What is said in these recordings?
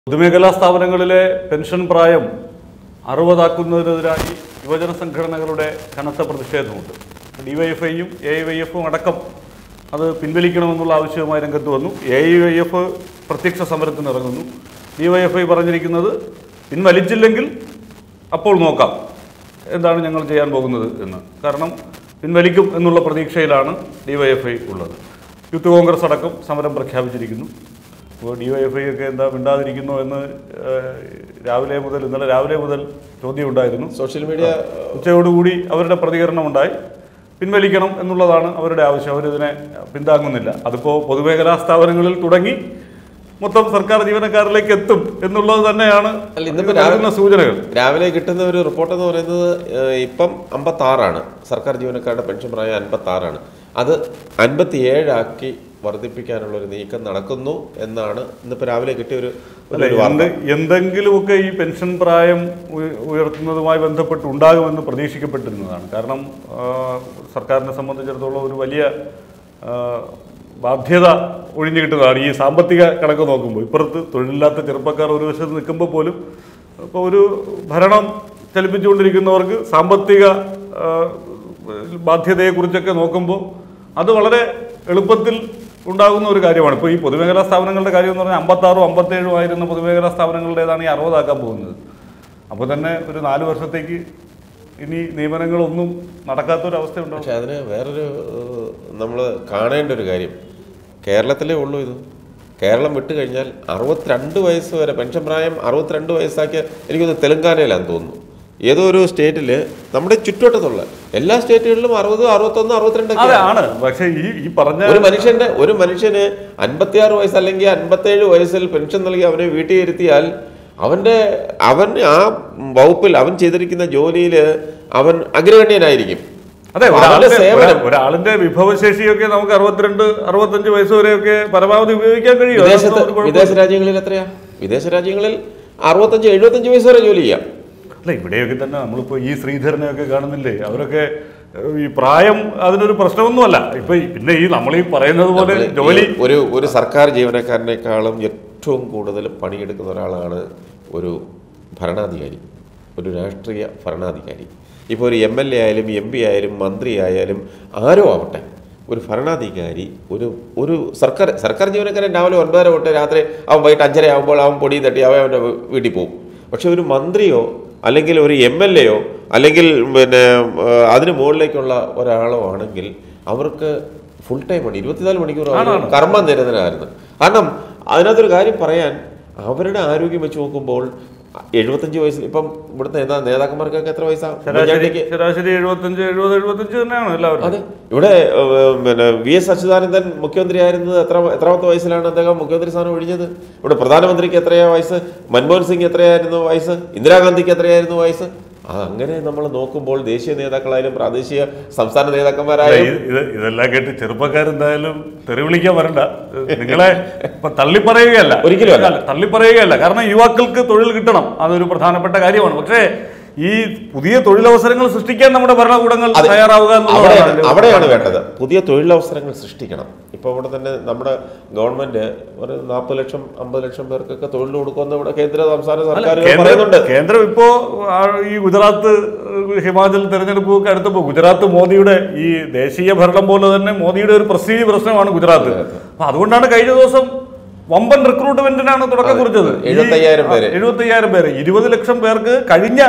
പൊതുമേഖലാ സ്ഥാപനങ്ങളിലെ പെൻഷൻ പ്രായം അറുപതാക്കുന്നതിനെതിരായി യുവജന സംഘടനകളുടെ കനത്ത പ്രതിഷേധമുണ്ട് ഡിവൈഎഫ്ഐയും എ വൈ എഫും അടക്കം അത് പിൻവലിക്കണമെന്നുള്ള ആവശ്യവുമായി രംഗത്ത് വന്നു എ വൈ എഫ് പ്രത്യക്ഷ സമരത്തിന് ഇറങ്ങുന്നു ഡിവൈഎഫ്ഐ പറഞ്ഞിരിക്കുന്നത് പിൻവലിച്ചില്ലെങ്കിൽ അപ്പോൾ നോക്കാം എന്താണ് ഞങ്ങൾ ചെയ്യാൻ പോകുന്നത് എന്ന് കാരണം പിൻവലിക്കും എന്നുള്ള പ്രതീക്ഷയിലാണ് ഡിവൈഎഫ്ഐ ഉള്ളത് യൂത്ത് കോൺഗ്രസ് അടക്കം സമരം പ്രഖ്യാപിച്ചിരിക്കുന്നു അപ്പോൾ ഡിവൈഎഫ്ഐ ഒക്കെ എന്താ മിണ്ടാതിരിക്കുന്നു എന്ന് ഏഹ്, രാവിലെ മുതൽ ഇന്നലെ രാവിലെ മുതൽ ചോദ്യം ഉണ്ടായിരുന്നു സോഷ്യൽ മീഡിയ ഉച്ചയോടുകൂടി അവരുടെ പ്രതികരണം ഉണ്ടായി പിൻവലിക്കണം എന്നുള്ളതാണ് അവരുടെ ആവശ്യം അവരിതിനെ പിന്താങ്ങുന്നില്ല അതിപ്പോൾ പൊതുമേഖലാ സ്ഥാപനങ്ങളിൽ തുടങ്ങി മൊത്തം സർക്കാർ ജീവനക്കാരിലേക്ക് എത്തും എന്നുള്ളത് തന്നെയാണ് അല്ല, ഇന്നിപ്പോ നൽകുന്ന സൂചനകൾ രാവിലെ കിട്ടുന്ന ഒരു റിപ്പോർട്ട് എന്ന് പറയുന്നത് ഏഹ്, ഇപ്പം അമ്പത്തി ആറാണ് സർക്കാർ ജീവനക്കാരുടെ പെൻഷൻ പ്രായം അൻപത്തി ആറാണ് അത് അൻപത്തി ഏഴാക്കി വർദ്ധിപ്പിക്കാനുള്ള ഒരു നീക്കം നടക്കുന്നു എന്നാണ് ഇന്നിപ്പോ രാവിലെ കിട്ടിയ ഒരു അല്ലെ ഒരു വാർത്ത എന്ത് എന്തെങ്കിലുമൊക്കെ ഈ പെൻഷൻ പ്രായം ഉയ- ഉയർത്തുന്നതുമായി ബന്ധപ്പെട്ട് ഉണ്ടാകുമെന്ന് പ്രതീക്ഷിക്കപ്പെട്ടിരുന്നതാണ് കാരണം ആ, സർക്കാരിനെ സംബന്ധിച്ചിടത്തോളം ഒരു വലിയ ആ, ബാധ്യത ഒഴിഞ്ഞു കിട്ടുന്നതാണ് ഈ സാമ്പത്തിക കണക്ക് നോക്കുമ്പോൾ ഇപ്പുറത്ത് തൊഴിലില്ലാത്ത ചെറുപ്പക്കാർ ഒരു വശത്ത് നിൽക്കുമ്പോൾ പോലും ഇപ്പോൾ ഒരു ഭരണം ചലിപ്പിച്ചുകൊണ്ടിരിക്കുന്നവർക്ക് സാമ്പത്തിക ആ, ബാധ്യതയെക്കുറിച്ചൊക്കെ നോക്കുമ്പോൾ അത് വളരെ എളുപ്പത്തിൽ ഉണ്ടാകുന്ന ഒരു കാര്യമാണ് ഇപ്പോൾ ഈ പൊതുമേഖലാ സ്ഥാപനങ്ങളുടെ കാര്യം എന്ന് പറഞ്ഞാൽ അമ്പത്താറും അമ്പത്തേഴും ആയിരുന്ന പൊതുമേഖലാ സ്ഥാപനങ്ങളുടേതാണ് ഈ അറുപതാക്കാൻ പോകുന്നത് അപ്പോൾ തന്നെ ഒരു നാല് വർഷത്തേക്ക് ഇനി നിയമനങ്ങളൊന്നും നടക്കാത്തൊരവസ്ഥ ഉണ്ടാവും പക്ഷെ അതിന് വേറൊരു നമ്മൾ കാണേണ്ട ഒരു കാര്യം കേരളത്തിലേ ഉള്ളൂ ഇത് കേരളം വിട്ട് കഴിഞ്ഞാൽ അറുപത്തിരണ്ട് വയസ്സ് വരെ പെൻഷൻ പ്രായം അറുപത്തിരണ്ട് വയസ്സാക്കിയ എനിക്കൊന്ന് തെലങ്കാനയിലാന്ന് തോന്നുന്നു ഏതോ ഒരു സ്റ്റേറ്റിൽ നമ്മുടെ ചുറ്റുവട്ടത്തുള്ള എല്ലാ സ്റ്റേറ്റുകളിലും അറുപത് അറുപത്തൊന്ന് അറുപത്തിരണ്ടൊക്കെ അതെ ആണ് പക്ഷേ ഈ ഈ പറഞ്ഞ ഒരു മനുഷ്യന്റെ ഒരു മനുഷ്യന് അൻപത്തിയാറ് വയസ്സ് അല്ലെങ്കിൽ അൻപത്തേഴ് വയസ്സിൽ പെൻഷൻ നൽകി അവനെ വീട്ടിൽ ഇരുത്തിയാൽ അവന്റെ അവൻ ആ വകുപ്പിൽ അവൻ ചെയ്തിരിക്കുന്ന ജോലിയിൽ അവൻ അഗ്രഗണ്യനായിരിക്കും അതെ അവന്റെ ഒരാളുടെ സേവനം ഒരാ- ഒരാളിന്റെ വിഭവശേഷിയൊക്കെ നമുക്ക് അറുപത്തിരണ്ട് അറുപത്തഞ്ച് വയസ്സ് വരെയൊക്കെ പരമാവധി ഉപയോഗിക്കാൻ കഴിയും വിദേശത്ത് അതൊന്നും ഒരു കുഴപ്പമില്ല. വിദേശ രാജ്യങ്ങളിൽ എത്രയാ വിദേശ രാജ്യങ്ങളിൽ അറുപത്തഞ്ച് എഴുപത്തഞ്ച് വയസ്സ് വരെ ജോലി ചെയ്യാം അല്ല ഇവിടെയൊക്കെ തന്നെ നമ്മളിപ്പോൾ ഈ ശ്രീധരനെയൊക്കെ കാണുന്നില്ലേ അവരൊക്കെ ഏഹ്, ഈ പ്രായം അതിനൊരു പ്രശ്നമൊന്നുമല്ല ഇപ്പൊ ഈ- പിന്നെ ഈ നമ്മൾ ഈ പറയുന്നത് പോലെ നമ്മള് ജോലി ഈ ഒരു ഒരു സർക്കാർ ജീവനക്കാരനേക്കാളും ഏറ്റവും കൂടുതൽ പണിയെടുക്കുന്ന ഒരാളാണ് ഒരു ഭരണാധികാരി ഒരു രാഷ്ട്രീയ ഭരണാധികാരി ഇപ്പോൾ ഒരു എം എൽ എ ആയാലും എം പി ആയാലും മന്ത്രി ആയാലും ആരോ ആവട്ടെ ഒരു ഭരണാധികാരി ഒരു ഒരു സർക്കാർ സർക്കാർ ജീവനക്കാരൻ രാവിലെ ഒൻപതര തൊട്ട് രാത്രി അവൻ വൈകിട്ട് അഞ്ചര ആകുമ്പോൾ അവൻ പൊടി തട്ടി അവൻ അവൻ്റെ വീട്ടിൽ പോകും പക്ഷെ ഒരു മന്ത്രിയോ അല്ലെങ്കിൽ ഒരു എം എൽ എയോ അല്ലെങ്കിൽ പിന്നെ ആ, അതിന് മുകളിലേക്കുള്ള ഒരാളോ ആണെങ്കിൽ അവർക്ക് ഫുൾ ടൈം ആണ് ഇരുപത്തിനാല് മണിക്കൂർ അവർ കർമ്മ നിരതനായിരുന്നു കാരണം അതിനകത്തൊരു കാര്യം പറയാൻ അവരുടെ ആരോഗ്യം വെച്ച് നോക്കുമ്പോൾ എഴുപത്തഞ്ച് വയസ്സിൽ ഇപ്പം ഇവിടുത്തെ നേതാ നേതാക്കന്മാർക്കൊക്കെ എത്ര വയസ്സാ ശരാശരി ഉമ്മൻചാണ്ടിക്ക് ശരാശരി എഴുപത്തഞ്ച് എഴുപത് എഴുപത്തഞ്ച് തന്നെയാണ് എല്ലാവരും അതെ ഇവിടെ ഏഹ്, പിന്നെ വി എസ് അച്യുതാനന്ദൻ മുഖ്യമന്ത്രി ആയിരുന്നത് എത്ര എത്രാമത്തെ വയസ്സിലാണ് അദ്ദേഹം മുഖ്യമന്ത്രി സ്ഥാനം ഒഴിഞ്ഞത് ഇവിടെ പ്രധാനമന്ത്രിക്ക് എത്രയാ വയസ്സ് മൻമോഹൻ സിംഗ് എത്രയായിരുന്നു വയസ്സ് ഇന്ദിരാഗാന്ധിക്ക് എത്രയായിരുന്നു വയസ്സ് ആ, അങ്ങനെ നമ്മൾ നോക്കുമ്പോൾ ദേശീയ നേതാക്കളായാലും പ്രാദേശിക സംസ്ഥാന അല്ല, നേതാക്കന്മാരായാലും ഇത് ഇത് ഇതെല്ലാം കേട്ട് ചെറുപ്പക്കാരെന്തായാലും തെറി വിളിക്കാൻ വരണ്ട നിങ്ങളെ ഇപ്പൊ തള്ളി പറയുകയല്ല ഒരിക്കലും അല്ല. അല്ല, തള്ളി പറയുകയല്ല കാരണം യുവാക്കൾക്ക് തൊഴിൽ കിട്ടണം അതൊരു പ്രധാനപ്പെട്ട കാര്യമാണ് പക്ഷേ ഈ പുതിയ തൊഴിലവസരങ്ങൾ സൃഷ്ടിക്കാൻ നമ്മുടെ ഭരണകൂടങ്ങൾ അതെ. തയ്യാറാവുക അവിടെയാണ് എന്നുള്ളതാണ് അവിടെയാണ് വേണ്ടത് പുതിയ തൊഴിലവസരങ്ങൾ സൃഷ്ടിക്കണം ഇപ്പോൾ ഇവിടെ തന്നെ നമ്മുടെ ഗവൺമെന്റ് ഒരു നാൽപ്പത് ലക്ഷം അമ്പത് ലക്ഷം പേർക്കൊക്കെ തൊഴിൽ കൊടുക്കുമെന്ന് ഇവിടെ കേന്ദ്ര സംസ്ഥാന സർക്കാരുകൾ കേന്ദ്ര- പറയുന്നുണ്ട് കേന്ദ്രം ഇപ്പോ ആ, ഈ ഗുജറാത്ത് ഏഹ്, ഹിമാചൽ തെരഞ്ഞെടുപ്പ് ഒക്കെ അടുത്തപ്പോ ഗുജറാത്ത് മോദിയുടെ ഈ ദേശീയ ഭരണം പോലെ തന്നെ മോദിയുടെ ഒരു പ്രസ്റ്റീജ് പ്രശ്നമാണ് ഗുജറാത്ത് അപ്പൊ അതുകൊണ്ടാണ് കഴിഞ്ഞ ദിവസം വമ്പൻ റിക്രൂട്ട്മെന്റിനാണ് തുടക്കം കുറിച്ചത് ഈ- 75,000 പേര്. ആ, 75,000 പേര് ഇരുപത് ലക്ഷം പേർക്ക് കഴിഞ്ഞ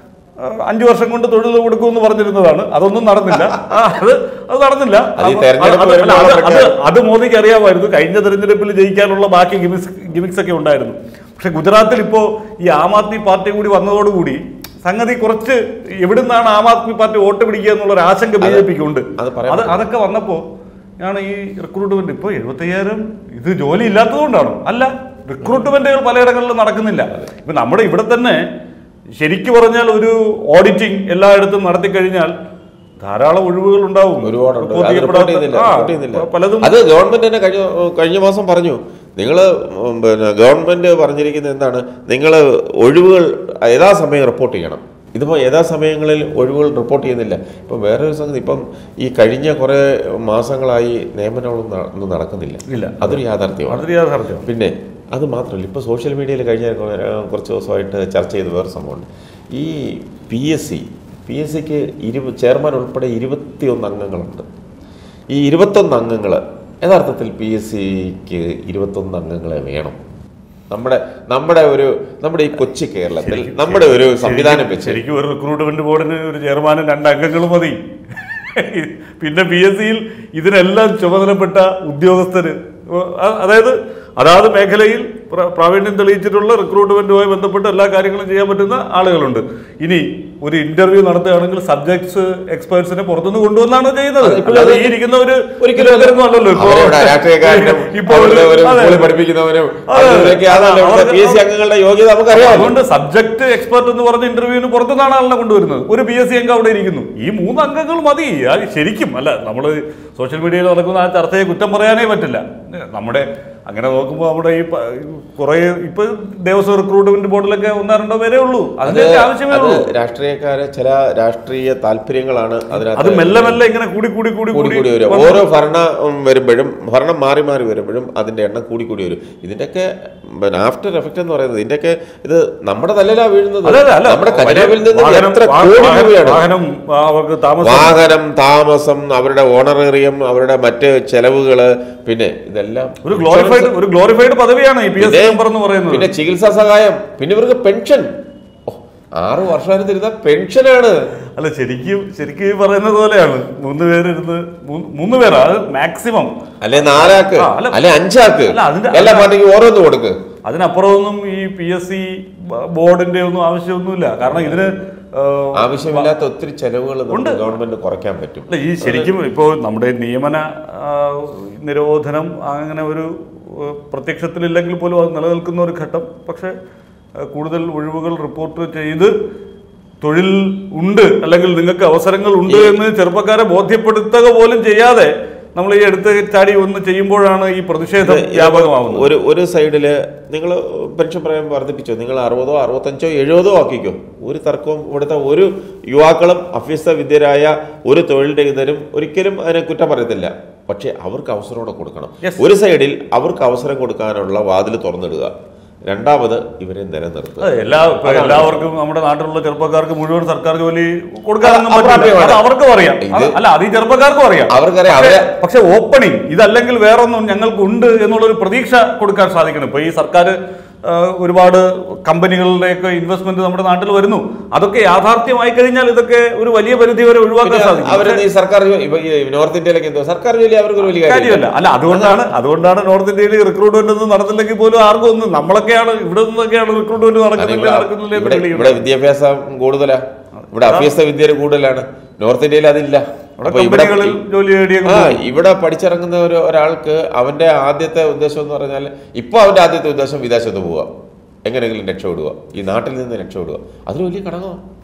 ആ, അഞ്ചു വർഷം കൊണ്ട് തൊഴിൽ കൊടുക്കുമെന്ന് പറഞ്ഞിരുന്നതാണ് അതൊന്നും നടന്നില്ല ആ, അത് അത് നടന്നില്ല അത് ഈ അപ്പൊ തെരഞ്ഞെടുപ്പ് അത് അല്ല, അത് വരുമ്പോൾ അത് അത് മോദിക്ക് അറിയാമായിരുന്നു കഴിഞ്ഞ തെരഞ്ഞെടുപ്പിൽ ജയിക്കാനുള്ള ബാക്കി ഗിമിക്സ് ഗിമിക്സ് ഒക്കെ ഉണ്ടായിരുന്നു പക്ഷെ ഗുജറാത്തിൽ ഇപ്പോൾ ഈ ആം ആദ്മി പാർട്ടി കൂടി വന്നതോടുകൂടി സംഗതി കുറച്ച് എവിടുന്നാണ് ആം ആദ്മി പാർട്ടി വോട്ട് പിടിക്കുക എന്നുള്ള ഒരു ആശങ്ക ബി ജെ പിക്ക് ഉണ്ട് അത് പറയാൻ അത് അതൊക്കെ വന്നപ്പോൾ ആണ് ഈ റിക്രൂട്ട്മെന്റ് ഇപ്പോൾ എഴുപത്തയ്യായിരം ഇത് ജോലി ഇല്ലാത്തതുകൊണ്ടാണോ അല്ല റിക്രൂട്ട്മെന്റുകൾ പലയിടങ്ങളിലും നടക്കുന്നില്ല ഇപ്പൊ നമ്മുടെ ഇവിടെ തന്നെ ശരിക്കു പറഞ്ഞാൽ ഒരു ഓഡിറ്റിംഗ് എല്ലായിടത്തും നടത്തി കഴിഞ്ഞാൽ ധാരാളം ഒഴിവുകൾ ഉണ്ടാവും ഒരുപാടുണ്ട് report അത് റിപ്പോർട്ട് ചെയ്യപ്പെടാത്ത- ചെയ്തില്ല ആ, റിപ്പോർട്ട് ചെയ്തില്ല പലതും അത് ഗവൺമെന്റ് തന്നെ കഴിഞ്ഞ കഴിഞ്ഞ മാസം പറഞ്ഞു നിങ്ങൾ പിന്നെ ഗവൺമെന്റ് പറഞ്ഞിരിക്കുന്നത് എന്താണ് നിങ്ങൾ ഒഴിവുകൾ യഥാസമയം റിപ്പോർട്ട് ചെയ്യണം ഇതിപ്പോൾ യഥാസമയങ്ങളിൽ ഒഴിവുകൾ റിപ്പോർട്ട് ചെയ്യുന്നില്ല ഇപ്പം വേറൊരു സംഗതി ഇപ്പം ഈ കഴിഞ്ഞ കുറേ മാസങ്ങളായി നിയമനങ്ങളൊന്നും ന- ഒന്നും നടക്കുന്നില്ല ഇല്ല അതൊരു യാഥാർത്ഥ്യമാണ് വളരെ യാഥാർത്ഥ്യം പിന്നെ അത് മാത്രമല്ല ഇപ്പോൾ സോഷ്യൽ മീഡിയയിൽ കഴിഞ്ഞ കുറെ- കുറച്ച് ദിവസമായിട്ട് ചർച്ച ചെയ്ത വേറെ സംഭവമുണ്ട് ഈ P S C P S സിക്ക് ഇരുപത് ചെയർമാൻ ഉൾപ്പെടെ ഇരുപത്തിയൊന്ന് അംഗങ്ങളുണ്ട് ഈ ഇരുപത്തൊന്ന് അംഗങ്ങൾ യഥാർത്ഥത്തിൽ പി എസ് സിക്ക് ഇരുപത്തൊന്ന് അംഗങ്ങളെ വേണം നമ്മുടെ നമ്മുടെ ഒരു നമ്മുടെ ഈ കൊച്ചു കേരളത്തിൽ നമ്മുടെ ഒരു സംവിധാനം വെച്ച് ശരിക്കും ഒരു റിക്രൂട്ട്മെന്റ് ബോർഡിന് ഒരു ചെയർമാനും രണ്ട് അംഗങ്ങൾ മതി പിന്നെ പി എസ് സിയിൽ ഇതിനെല്ലാം ചുമതലപ്പെട്ട ഉദ്യോഗസ്ഥര് അ- അതായത് അതാത് മേഖലയിൽ പ്ര- പ്രാവീണ്യം തെളിയിച്ചിട്ടുള്ള റിക്രൂട്ട്മെന്റുമായി ബന്ധപ്പെട്ട എല്ലാ കാര്യങ്ങളും ചെയ്യാൻ പറ്റുന്ന ആളുകളുണ്ട് ഇനി ഒരു ഇന്റർവ്യൂ നടത്തുകയാണെങ്കിൽ സബ്ജക്ട്സ് എക്സ്പേർട്സിനെ പുറത്തുനിന്ന് കൊണ്ടുവന്നാണ് ചെയ്യുന്നത് അത് ഇപ്പോഴും അല്ലാതെ അത് ഈ ഇരിക്കുന്ന ഒരു ഒരിക്കലും അത് ഇതൊന്നും അല്ലല്ലോ ഇപ്പോ. അവരുടെ രാഷ്ട്രീയക്കാരനും ഇപ്പോ അവരുടെ ഒരു അതെ. സ്കൂളിൽ പഠിപ്പിക്കുന്നവരും അതെ. അതിലൊക്കെ അതല്ല അവർക്ക് പി എസ് സി അംഗങ്ങളുടെ യോഗ്യത നമുക്കറിയാമല്ലോ അതുകൊണ്ട് സബ്ജക്ട് എക്സ്പെർട്ട് എന്ന് പറഞ്ഞ ഇന്റർവ്യൂവിന് പുറത്തുനിന്നാണ് ആളിനെ കൊണ്ടുവരുന്നത് ഒരു പി എസ് സി അംഗം അവിടെ ഇരിക്കുന്നു ഈ മൂന്ന് അംഗങ്ങൾ മതി അത് ശരിക്കും അല്ല നമ്മൾ സോഷ്യൽ മീഡിയയിൽ നടക്കുന്ന ആ ചർച്ചയെ കുറ്റം പറയാനേ പറ്റില്ല നമ്മുടെ അങ്ങനെ നോക്കുമ്പോൾ നമ്മുടെ ഈ പ- കുറേ ഇപ്പൊ ദേവസ്വം റിക്രൂട്ട്മെന്റ് ബോർഡിലൊക്കെ ഒന്നോ രണ്ടോ പേരേ ഉള്ളൂ അതിന്റെ ആവശ്യമേ അത് ഉള്ളൂ രാഷ്ട്രീയക്കാരെ ചില രാഷ്ട്രീയ താല്പര്യങ്ങളാണ് അത് അതിനകത്ത് മെല്ലെ മെല്ലെ ഇങ്ങനെ കൂടി കൂടി കൂടി കൂടി കൂടി വരും വന്ന് ഓരോ ഭരണം വരുമ്പോഴും ഭരണം മാറി മാറി വരുമ്പോഴും അതിന്റെ എണ്ണം കൂടി കൂടി വരും ഇതിന്റെയൊക്കെ ആഫ്റ്റർ എഫക്റ്റ് എന്ന് പറയുന്നത് ഇതിന്റെയൊക്കെ ഇത് നമ്മുടെ തലയിലാ വീഴുന്നത് അല്ല, അല്ല, അല്ല. നമ്മുടെ ഖജനാവിൽ നിന്ന് വാഹനം- എത്ര വാ- കോടി വാഹനം- രൂപയാണ് വാഹനം ആ, അവർക്ക് താമസം വാഹനം താമസം അവരുടെ ഓണറേറിയം അവരുടെ മറ്റ് ചെലവുകള് പിന്നെ ഇതെല്ലാം ഒരു ഗ്ലോറിഫൈഡ് ഒരു ഗ്ലോറിഫൈഡ് പദവിയാണ് ഈ പി എസ് സി പിന്നെ- നമ്പർ എന്ന് പറയുന്നത് പിന്നെ ചികിത്സാ സഹായം പിന്നെ ഇവർക്ക് പെൻഷൻ ഓ, ആറ് വർഷം തരുന്ന പെൻഷനാണ് അല്ല ശരിക്കും ശരിക്കും ഈ പറയുന്നത് പോലെയാണ് മൂന്ന് പേരിരുന്ന് മൂന്ന് മൂന്ന് പേരാ അത് മാക്സിമം അല്ലെ നാലാക്ക് ആ, അല്ല- അല്ലെ അഞ്ചാക്ക് അല്ല, അതിന്റെ- എല്ലാ പാർട്ടിക്കും ഓരോന്ന് കൊടുക്ക് അതിനപ്പുറമൊന്നും ഈ പി എസ് സി ബോർഡിന്റെ ഒന്നും ആവശ്യമൊന്നുമില്ല കാരണം ഇതിന് ആ, ആവശ്യമില്ലാത്ത ഒത്തിരി ചെലവുകൾ നമുക്ക് ഗവൺമെന്റ് കുറയ്ക്കാൻ പറ്റും അല്ല ഈ ശരിക്കും ഇപ്പോൾ നമ്മുടെ നിയമന ആ, നിരോധനം അങ്ങനെ ഒരു ആ, പ്രത്യക്ഷത്തിലില്ലെങ്കിൽ പോലും അത് നിലനിൽക്കുന്ന ഒരു ഘട്ടം പക്ഷേ ആ, കൂടുതൽ ഒഴിവുകൾ റിപ്പോർട്ട് ചെയ്ത് തൊഴിൽ ഉണ്ട് അല്ലെങ്കിൽ നിങ്ങൾക്ക് അവസരങ്ങൾ ഉണ്ട് എന്ന് ചെറുപ്പക്കാരെ ബോധ്യപ്പെടുത്തുക പോലും ചെയ്യാതെ നമ്മൾ ഈ എടുത്ത് ചാടി ഒന്ന് ചെയ്യുമ്പോഴാണ് ഈ പ്രതിഷേധം വ്യാപകമാവുന്നത് ഒരു ഒരു സൈഡില് നിങ്ങൾ പെൻഷൻ പറയാൻ വർദ്ധിപ്പിച്ചോ നിങ്ങൾ അറുപതോ അറുപത്തഞ്ചോ എഴുപതോ ആക്കിക്കോ ഒരു തർക്കവും ഇവിടുത്തെ ഒരു യുവാക്കളും അഭ്യസ്ത വിദ്യരായ ഒരു തൊഴിൽ രഹിതരും ഒരിക്കലും അതിനെ കുറ്റം പറയത്തില്ല പക്ഷെ അവർക്ക് അവസരം കൊടുക്കണം Yes. ഒരു സൈഡിൽ അവർക്ക് അവസരം കൊടുക്കാനുള്ള വാതിൽ തുറന്നിടുക രണ്ടാമത് ഇവരെ നിലനിർത്തുക അതെ, എല്ലാ ഇപ്പൊ എല്ലാവർക്കും നമ്മുടെ നാട്ടിലുള്ള ചെറുപ്പക്കാർക്ക് മുഴുവൻ സർക്കാർ ജോലി കൊടുക്കാനൊന്നും അത് പറ്റില്ല അപ്രാപ്യമാണ്. അത് അവർക്കും അറിയാം ഇത് അത് അല്ല അത് ഈ ചെറുപ്പക്കാർക്കും അറിയാം അവർക്കറിയാം പക്ഷേ- അവരെ പക്ഷെ ഓപ്പണിംഗ് ഇതല്ലെങ്കിൽ വേറൊന്നും ഞങ്ങൾക്ക് ഉണ്ട് എന്നുള്ളൊരു പ്രതീക്ഷ കൊടുക്കാൻ സാധിക്കണം ഇപ്പൊ ഈ സർക്കാർ ആ, ഒരുപാട് കമ്പനികളുടെയൊക്കെ ഇൻവെസ്റ്റ്മെന്റ് നമ്മുടെ നാട്ടിൽ വരുന്നു അതൊക്കെ യാഥാർത്ഥ്യമായി കഴിഞ്ഞാൽ ഇതൊക്കെ ഒരു വലിയ പരിധി വരെ ഒഴിവാക്കാൻ സാധിക്കും അവർ ഈ സർക്കാർ ജോലി ഇപ്പൊ ഈ നോർത്ത് ഇന്ത്യയിലൊക്കെ എന്തോ സർക്കാർ ജോലി അവർക്ക് ഒരു വലിയ കാര്യമല്ല കാര്യമില്ല അല്ല അതുകൊണ്ടാണ് അതുകൊണ്ടാണ് നോർത്ത് ഇന്ത്യയിൽ റിക്രൂട്ട്മെന്റ് ഒന്നും നടന്നില്ലെങ്കിൽ പോലും ആർക്കും ഒന്നും നമ്മളൊക്കെയാണ് ഇവിടെ നിന്നൊക്കെയാണ് റിക്രൂട്ട്മെന്റ് നടക്കുന്നില്ല ഇവിടെ- നടക്കുന്നില്ല എന്ന് ഇവിടെ തെളിയുന്നത്. ഇവിടെ വിദ്യാഭ്യാസം കൂടുതലാ ഇവിടെ അഭ്യസ്ത വിദ്യ കൂടുതലാണ് നോർത്ത് ഇന്ത്യയിൽ അതില്ല അവിടെ അപ്പൊ ഇവിടെ കമ്പനികളിൽ ജോലി നേടിയ ആ ഇവിടെ പഠിച്ചിറങ്ങുന്ന ഒരു ഒരാൾക്ക് അവന്റെ ആദ്യത്തെ ഉദ്ദേശം എന്ന് പറഞ്ഞാൽ ഇപ്പൊ അവന്റെ ആദ്യത്തെ ഉദ്ദേശം വിദേശത്ത് പോവുക എങ്ങനെയെങ്കിലും രക്ഷപ്പെടുക ഈ നാട്ടിൽ നിന്ന് രക്ഷപ്പെടുക അതൊരു വലിയ ഘടകമാണ്